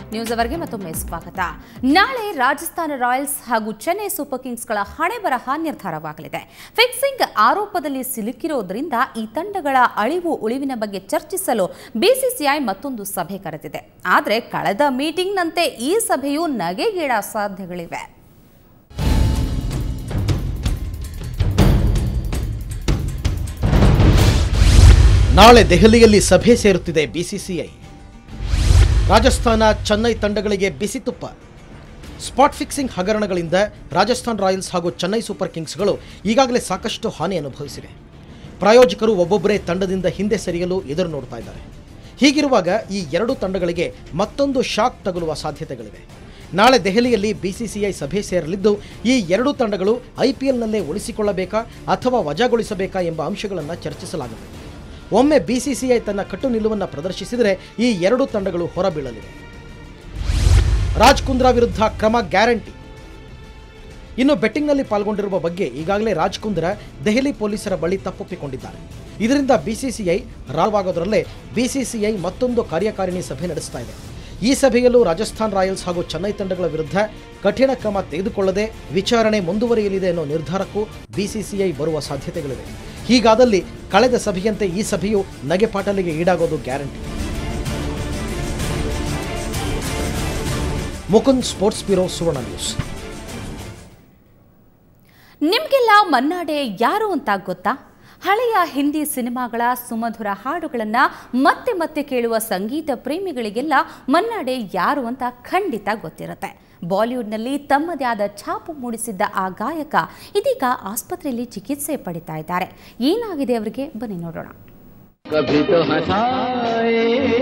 news ಅವರಿಗೆ ಮತ್ತೊಮ್ಮೆ ಸ್ವಾಗತ ನಾಳೆ ರಾಜಸ್ಥಾನ ರಾಯಲ್ಸ್ ಹಾಗೂ ಚೆನ್ನೈ ಸೂಪರ್ ಕಿಂಗ್ಸ್ಗಳ ಹಣೆ ಬರಹ ನಿರ್ಧಾರವಾಗಲಿದೆ ಫಿಕ್ಸಿಂಗ್ ಆರೋಪದಲ್ಲಿ ಸಿಲುಕಿರೋದ್ರಿಂದ ಈ ತಂಡಗಳ ಅಳಿವು ಉಳಿವಿನ ಬಗ್ಗೆ ಚರ್ಚಿಸಲು ಬಿಸಿಸಿಐ ಮತ್ತೊಂದು ಸಭೆ ಕರೆದಿದೆ ಆದರೆ ಕಳೆದ ಮೀಟಿಂಗ್ನಂತೆ ಈ ಸಭೆಯು ನಗೆಗೀಡ ಸಾಧ್ಯಗಳಿವೆ ನಾಳೆ ದೆಹಲಿಯಲ್ಲಿ ಸಭೆ ಸೇರುತ್ತಿದೆ ಬಿಸಿಸಿಐ ರಾಜಸ್ಥಾನ ಚೆನ್ನೈ ತಂಡಗಳಿಗೆ ಬಿಸಿ ತುಪ್ಪ ಸ್ಪಾಟ್ ಫಿಕ್ಸಿಂಗ್ ಹಗರಣಗಳಿಂದ ರಾಜಸ್ಥಾನ್ ರಾಯಲ್ಸ್ ಹಾಗೂ ಚೆನ್ನೈ ಸೂಪರ್ ಕಿಂಗ್ಸ್ಗಳು ಈಗಾಗಲೇ ಸಾಕಷ್ಟು ಹಾನಿ ಅನುಭವಿಸಿವೆ ಪ್ರಾಯೋಜಕರು ಒಬ್ಬೊಬ್ಬರೇ ತಂಡದಿಂದ ಹಿಂದೆ ಸರಿಯಲು ಎದುರು ನೋಡ್ತಾ ಇದ್ದಾರೆ ಹೀಗಿರುವಾಗ ಈ ಎರಡು ತಂಡಗಳಿಗೆ ಮತ್ತೊಂದು ಶಾಕ್ ತಗುಲುವ ಸಾಧ್ಯತೆಗಳಿವೆ ನಾಳೆ ದೆಹಲಿಯಲ್ಲಿ ಬಿಸಿಸಿಐ ಸಭೆ ಸೇರಲಿದ್ದು ಈ ಎರಡೂ ತಂಡಗಳು ಐಪಿಎಲ್ನಲ್ಲೇ ಉಳಿಸಿಕೊಳ್ಳಬೇಕಾ ಅಥವಾ ವಜಾಗೊಳಿಸಬೇಕಾ ಎಂಬ ಅಂಶಗಳನ್ನು ಚರ್ಚಿಸಲಾಗುತ್ತದೆ ಒಮ್ಮೆ ಬಿಸಿಸಿಐ ತನ್ನ ಕಟ್ಟು ನಿಲುವನ್ನು ಪ್ರದರ್ಶಿಸಿದರೆ ಈ ಎರಡು ತಂಡಗಳು ಹೊರಬೀಳಲಿವೆ ರಾಜ್ ಕುಂದ್ರಾ ವಿರುದ್ಧ ಕ್ರಮ ಗ್ಯಾರಂಟಿ ಇನ್ನು ಬೆಟ್ಟಿಂಗ್ನಲ್ಲಿ ಪಾಲ್ಗೊಂಡಿರುವ ಬಗ್ಗೆ ಈಗಾಗಲೇ ರಾಜ್ ಕುಂದ್ರಾ ದೆಹಲಿ ಪೊಲೀಸರ ಬಳಿ ತಪ್ಪೊಪ್ಪಿಕೊಂಡಿದ್ದಾರೆ ಇದರಿಂದ ಬಿಸಿಸಿಐ ರಾವಾಗೋದರಲ್ಲೇ ಬಿಸಿಸಿಐ ಮತ್ತೊಂದು ಕಾರ್ಯಕಾರಿಣಿ ಸಭೆ ನಡೆಸ್ತಾ ಇದೆ ಈ ಸಭೆಯಲ್ಲೂ ರಾಜಸ್ಥಾನ್ ರಾಯಲ್ಸ್ ಹಾಗೂ ಚೆನ್ನೈ ತಂಡಗಳ ವಿರುದ್ಧ ಕಠಿಣ ಕ್ರಮ ತೆಗೆದುಕೊಳ್ಳದೆ ವಿಚಾರಣೆ ಮುಂದುವರಿಯಲಿದೆ ಅನ್ನೋ ನಿರ್ಧಾರಕ್ಕೂ ಬಿಸಿಸಿಐ ಬರುವ ಸಾಧ್ಯತೆಗಳಿವೆ ಹೀಗಾದಲ್ಲಿ ಕಳೆದ ಸಭೆಯಂತೆ ಈ ಸಭೆಯು ನಗೆಪಾಟಲಿಗೆ ಈಡಾಗೋದು guarantee Mukund sports bureau Suvarna news ನಿಮಗೆಲ್ಲ ಮನ್ನಾಡೆ ಯಾರು ಅಂತ ಗೊತ್ತಾ ಹಳೆಯ ಹಿಂದಿ ಸಿನಿಮಾಗಳ ಸುಮಧುರ ಹಾಡುಗಳನ್ನು ಮತ್ತೆ ಮತ್ತೆ ಕೇಳುವ ಸಂಗೀತ ಪ್ರೇಮಿಗಳಿಗೆಲ್ಲ ಮನ್ನಾಡೆ ಯಾರು ಅಂತ ಖಂಡಿತ ಗೊತ್ತಿರುತ್ತೆ ಬಾಲಿವುಡ್ನಲ್ಲಿ ತಮ್ಮದೇ ಆದ ಛಾಪು ಮೂಡಿಸಿದ್ದ ಆ ಗಾಯಕ ಇದೀಗ ಆಸ್ಪತ್ರೆಯಲ್ಲಿ ಚಿಕಿತ್ಸೆ ಪಡಿತಾ ಇದ್ದಾರೆ ಏನಾಗಿದೆ ಅವರಿಗೆ ಬನ್ನಿ ನೋಡೋಣ कभी तो हंसाए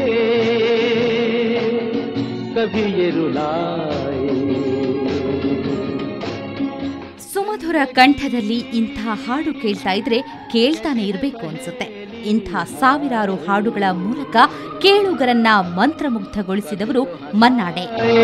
कभी ये रुलाए ಸುಮಧುರ ಕಂಠದಲ್ಲಿ ಇಂಥ ಹಾಡು ಕೇಳ್ತಾ ಇದ್ರೆ ಕೇಳ್ತಾನೆ ಇರಬೇಕು ಅನ್ಸುತ್ತೆ ಇಂಥ ಸಾವಿರಾರು ಹಾಡುಗಳ ಮೂಲಕ ಕೇಳುಗರನ್ನ ಮಂತ್ರಮುಗ್ಧಗೊಳಿಸಿದವರು ಮನ್ನಾಡೆ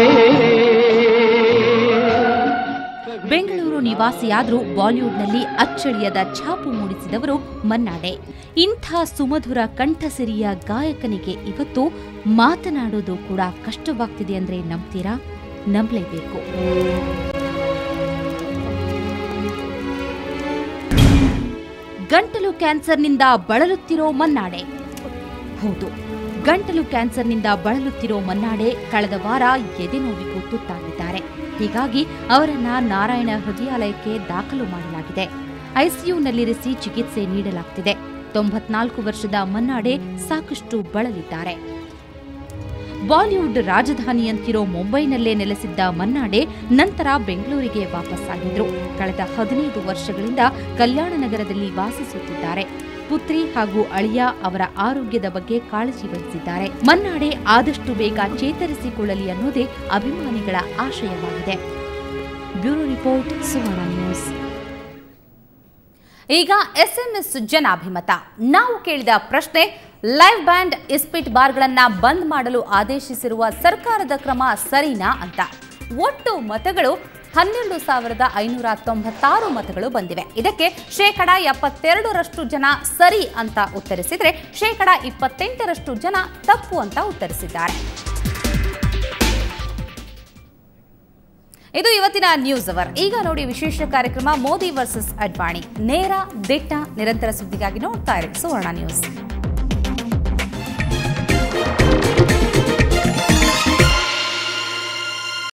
ಬೆಂಗಳೂರು ನಿವಾಸಿಯಾದ್ರೂ ಬಾಲಿವುಡ್ನಲ್ಲಿ ಅಚ್ಚಳಿಯದ ಛಾಪು ಮೂಡಿಸಿದವರು ಮನ್ನಾಡೆ ಇಂಥ ಸುಮಧುರ ಕಂಠಸಿರಿಯ ಗಾಯಕನಿಗೆ ಇವತ್ತು ಮಾತನಾಡೋದು ಕೂಡ ಕಷ್ಟವಾಗ್ತಿದೆ ಅಂದ್ರೆ ನಂಬ್ತೀರಾ ನಂಬಲೇಬೇಕು ಗಂಟಲು ಕ್ಯಾನ್ಸರ್ನಿಂದ ಬಳಲುತ್ತಿರೋ ಮನ್ನಾಡೆ ಹೌದು ಗಂಟಲು ಕ್ಯಾನ್ಸರ್ನಿಂದ ಬಳಲುತ್ತಿರೋ ಮನ್ನಾಡೆ ಕಳೆದ ವಾರ ಎದೆನೋವಿಗೂ ತುತ್ತಾಗಿದ್ದಾರೆ ಹೀಗಾಗಿ ಅವರನ್ನ ನಾರಾಯಣ ಹೃದಯಾಲಯಕ್ಕೆ ದಾಖಲು ಮಾಡಲಾಗಿದೆ ಐಸಿಯುನಲ್ಲಿರಿಸಿ ಚಿಕಿತ್ಸೆ ನೀಡಲಾಗ್ತಿದೆ ತೊಂಬತ್ನಾಲ್ಕು ವರ್ಷದ ಮನ್ನಾಡೆ ಸಾಕಷ್ಟು ಬಳಲಿದ್ದಾರೆ ಬಾಲಿವುಡ್ ರಾಜಧಾನಿಯಂತಿರೋ ಮುಂಬೈನಲ್ಲೇ ನೆಲೆಸಿದ್ದ ಮನ್ನಾಡೆ ನಂತರ ಬೆಂಗಳೂರಿಗೆ ವಾಪಸ್ಸಾಗಿದ್ರು ಕಳೆದ ಹದಿನೈದು ವರ್ಷಗಳಿಂದ ಕಲ್ಯಾಣ ನಗರದಲ್ಲಿ ವಾಸಿಸುತ್ತಿದ್ದಾರೆ ಪುತ್ರಿ ಹಾಗೂ ಅಳಿಯ ಅವರ ಆರೋಗ್ಯದ ಬಗ್ಗೆ ಕಾಳಜಿ ವಹಿಸಿದ್ದಾರೆ ಮನ್ನಾಡೆ ಆದಷ್ಟು ಬೇಗ ಚೇತರಿಸಿಕೊಳ್ಳಲಿ ಅನ್ನೋದೇ ಅಭಿಮಾನಿಗಳ ಆಶಯವಾಗಿದೆ ಬ್ಯೂರೋ ರಿಪೋರ್ಟ್ ಸುವರ್ಣ ನ್ಯೂಸ್ ಈಗ ಎಸ್ಎಂಎಸ್ ಜನಾಭಿಮತ ನಾವು ಕೇಳಿದ ಪ್ರಶ್ನೆ ಲೈವ್ ಬ್ಯಾಂಡ್ ಇಸ್ಪಿಟ್ ಬಾರ್ಗಳನ್ನ ಬಂದ್ ಮಾಡಲು ಆದೇಶಿಸಿರುವ ಸರ್ಕಾರದ ಕ್ರಮ ಸರಿನಾ ಅಂತ ಒಟ್ಟು ಮತಗಳು ಹನ್ನೆರಡು ಸಾವಿರದ ಐನೂರ ತೊಂಬತ್ತಾರು ಮತಗಳು ಬಂದಿವೆ ಇದಕ್ಕೆ ಶೇಕಡ ಎಪ್ಪತ್ತೆರಡರಷ್ಟು ಜನ ಸರಿ ಅಂತ ಉತ್ತರಿಸಿದ್ರೆ ಶೇಕಡ ಇಪ್ಪತ್ತೆಂಟರಷ್ಟು ಜನ ತಪ್ಪು ಅಂತ ಉತ್ತರಿಸಿದ್ದಾರೆ ಇದು ಇವತ್ತಿನ ನ್ಯೂಸ್ ಅವರ್ ಈಗ ನೋಡಿ ವಿಶೇಷ ಕಾರ್ಯಕ್ರಮ ಮೋದಿ ವರ್ಸಸ್ ಅಡ್ವಾಣಿ ನೇರ ದಿಟ್ಟ ನಿರಂತರ ಸುದ್ದಿಗಾಗಿ ನೋಡ್ತಾ ಇರಿ ಸುವರ್ಣ ನ್ಯೂಸ್